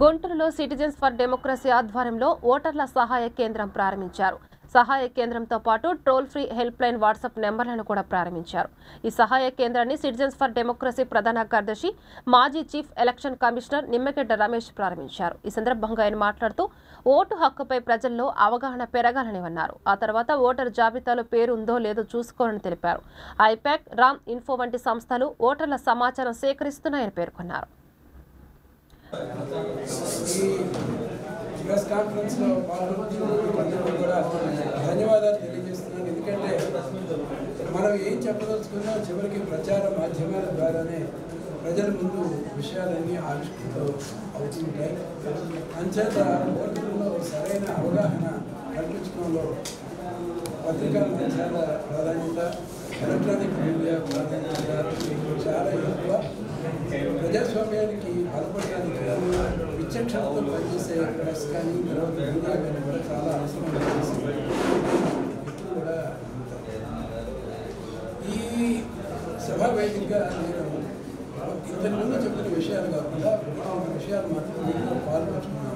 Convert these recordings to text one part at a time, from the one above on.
గుంటూరులో citizens for democracy ఆధ్వర్యంలో ఓటర్ల సహాయ కేంద్రం ప్రారంభించారు సహాయ కేంద్రంతో పాటు toll free help line WhatsApp నెంబర్లను కూడా ప్రారంభించారు ఈ సహాయ కేంద్రాన్ని సిటిజన్స్ ఫర్ డెమోక్రసీ ప్రధాన కార్యదర్శి మాజీ chief election commissioner Nimmagadda Ramesh ప్రారంభించారు ఈ సందర్భంగా ఆయన మాట్లాడుతూ ఓటు హక్కుపై ప్రజల్లో అవగాహన పెరగాలని అన్నారు ఆ తర్వాత ఓటర్ జాబితాలో పేరు ఉందో లేదో చూసుకోవాలని తెలిపారు ఐపాక్ రామ్ ఇన్ఫో వంటి సంస్థలు ఓటర్ల సమాచారం సేకరిస్తున్నాయని పేర్కొన్నారు ఈ ప్రెస్ కాన్ఫరెన్స్లో పాల్గొన్న అందరికీ కూడా ధన్యవాదాలు తెలియజేస్తున్నాను ఎందుకంటే మనం ఏం చెప్పదలుచుకున్నా చివరికి ప్రచార మాధ్యమాల ద్వారానే ప్రజల ముందు విషయాలన్నీ ఆవిష్కృతం అవుతుంటాయి అంచేత ఓటర్లలో సరైన అవగాహన కల్పించడంలో పత్రికా మాధ్యమాల ప్రాధాన్యత ఎలక్ట్రానిక్ మీడియా ప్రాధాన్యత చాలా ఎక్కువ ప్రజాస్వామ్యానికి బలపడడానికి విచక్షణతో పనిచేసే ప్రెస్ కానీ తర్వాత మీడియా కానీ కూడా చాలా అవసరం అనిపిస్తుంది. ఇప్పుడు కూడా ఈ సభా వేదికగా నేను ఇంతకు ముందు చెప్పిన విషయాలు కాకుండా కొన్ని విషయాలు మాత్రం మీలో పాల్పంచుకున్నాను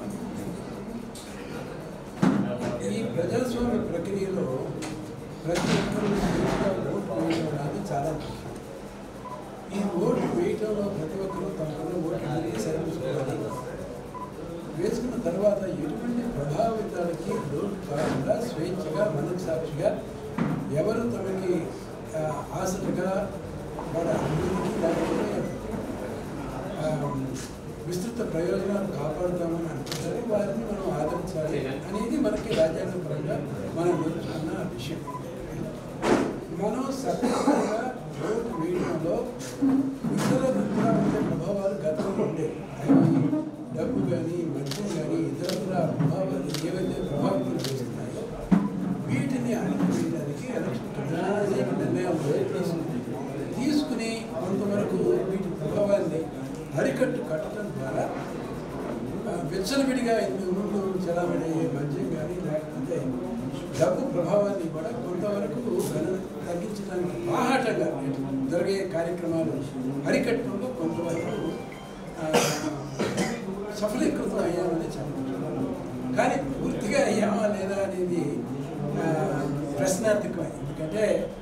ఈ ప్రజాస్వామ్య ప్రక్రియలో ప్రతి ఒక్కరూ స్వేచ్ఛగా ఓటు వేయడం అనేది చాలా ముఖ్యం ఈ ఓటు వేయటంలో ప్రతి ఒక్కరూ తమకున్న ఓటు తిరిగి సరిపించుకోవాలి వేసుకున్న తర్వాత ఎటువంటి ప్రభావితాలకి లోటు కాకుండా స్వేచ్ఛగా మనసాక్షిగా ఎవరు తమకి ఆ, ఆసక్తిగా వాళ్ళ అభివృద్ధికి దానివల్ల ఆ, విస్తృత ప్రయోజనాలు కాపాడుతామని అనుకుంటారు వారిని మనం ఆదరించాలి అనేది మనకి రాజ్యాంగపరంగా మనం నేర్చుకున్న విషయం మనం సక్రమంగా ఓటు వేయడంలో ఇతర ఇతర ఉండే ప్రభావాలు గతంలో ఉండేవి అవి డబ్బు కానీ మద్యం కానీ ఇతరత్ర ప్రభావాలు ఏవైతే ప్రభావితం చేస్తున్నాయో వీటిని అణిచివేయడానికి ఎలక్షన్ కమిషన్ అనేక నిర్ణయాలు తీసుకుంది తీసుకుని కొంతవరకు వీటి ప్రభావాన్ని అరికట్టు కట్టడం ద్వారా ఆ, విచ్చలవిడిగా ఇంతకు ముందు చలామణి అయ్యే మద్యం కానీ లేకపోతే డబ్బు ప్రభావాన్ని కూడా కొంతవరకు గణ- తగ్గించడానికి బాహాటంగా జరిగే కార్యక్రమాలు అరికట్టడంలో కొంతవరకు ఆ, సఫలీకృతం అయ్యామని చెప్పాలి కానీ పూర్తిగా అయ్యామా లేదా అనేది ఆ, ప్రశ్నార్థకమే ఎందుకంటే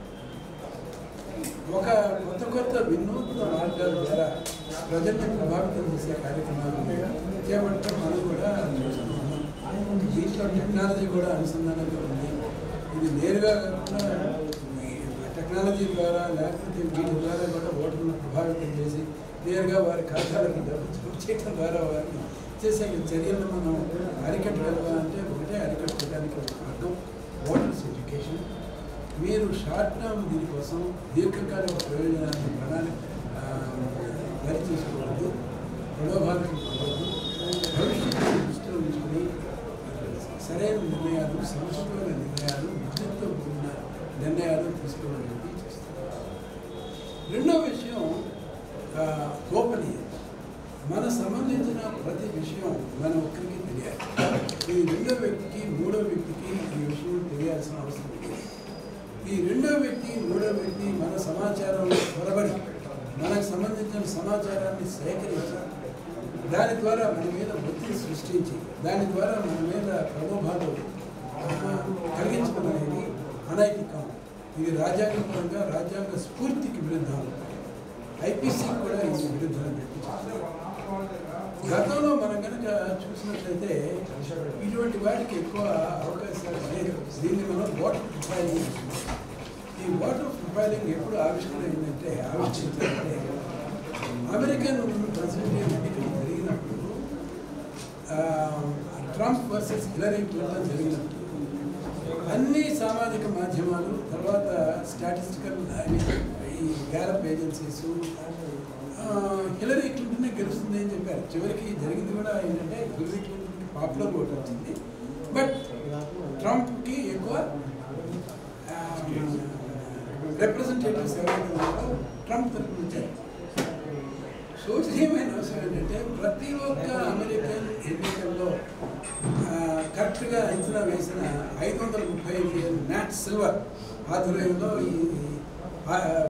ఒక కొత్త కొత్త వినూత్న మార్గాల ద్వారా ప్రజల్ని ప్రభావితం చేసే కార్యక్రమాలు చేపట్టడం మనం కూడా చూస్తున్నాం దీంట్లో టెక్నాలజీ కూడా అనుసంధానంగా ఉంది ఇది నేరుగా కాకుండా ఈ టెక్నాలజీ ద్వారా లేకపోతే వీటి ద్వారా కూడా ఓటర్లను ప్రభావితం చేసి నేరుగా వారి ఖాతాలకు డబ్బు జమ చేయడం ద్వారా వారిని చేసే చర్యలను మనం అరికట్టగలమా అంటే ఒకటే అరికట్టడానికి ఒక మార్గం ఓటర్స్ ఎడ్యుకేషన్ మీరు షార్ట్ టర్మ్ దీనికోసం దీర్ఘకాలిక ప్రయోజనాన్ని ప్రణాళిక ఆ, వరి చేసుకోవద్దు ప్రలోభాలకు పోవద్దు భవిష్యత్తు దృష్టిలో ఉంచుకుని సరైన నిర్ణయాలు సమస్యమైన నిర్ణయాలు విద్యుత్తో కూడిన నిర్ణయాలు తీసుకోవాలని చెప్పి చేస్తారు రెండో విషయం ఆ, గోపనీయత మన సంబంధించిన ప్రతి విషయం మన ఒక్కరికి తెలియాలి ఈ రెండో వ్యక్తికి మూడో వ్యక్తికి ఈ విషయం తెలియాల్సిన అవసరం లేదు ఈ రెండో వ్యక్తి మూడో వ్యక్తి మన సమాచారంలో చొరబడి మనకు సంబంధించిన సమాచారాన్ని సేకరించి దాని ద్వారా మన మీద ఒత్తిడి సృష్టించి దాని ద్వారా మన మీద ప్రలోభాలు ఆ, కలిగించడం అనేది అనైతికం ఇది రాజ్యాంగపరంగా రాజ్యాంగ స్ఫూర్తికి విరుద్ధం ఐపీసీ కూడా ఇది విరుద్ధం అని చెప్పి చెప్తారు. గతంలో మనం కనుక చూసినట్లయితే ఇటువంటి వాటికి ఎక్కువ అవకాశాలు లేదు దీన్ని మనం వాటర్ ప్రొఫైలింగ్ అంటున్నాం. ఈ వాటర్ ప్రొఫైలింగ్ ఎప్పుడు ఆవిష్కరించిందంటే ఆవిష్కరించాలంటే అమెరికన్ ప్రెసిడెంట్ ఎన్నికలు జరిగినప్పుడు ఆ, ట్రంప్ వర్సెస్ హిలరీ క్లింటన్ జరిగినప్పుడు అన్ని సామాజిక మాధ్యమాలు తర్వాత స్టాటిస్టికల్ ఈ గ్యాలప్ ఏజెన్సీస్ హిలరీ క్లింటన్ గెలుస్తుంది అని చెప్పారు చివరికి జరిగింది కూడా ఏంటంటే హిలరీ క్లింటన్కి పాపులర్ ఓట్ వచ్చింది బట్ ట్రంప్కి ఎక్కువ రిప్రజెంటేటివ్స్ ఎవరైతే ఉన్నారో ట్రంప్ తరఫున వచ్చారు శోచనీయమైన అవసరం ఏంటంటే ప్రతి ఒక్క అమెరికన్ ఎన్నికల్లో ఆ, కరెక్ట్గా అంచనా వేసిన ఐదు వందల ముప్పై ఐదు నాట్ సిల్వర్ ఆధ్వర్యంలో ఈ ఆ,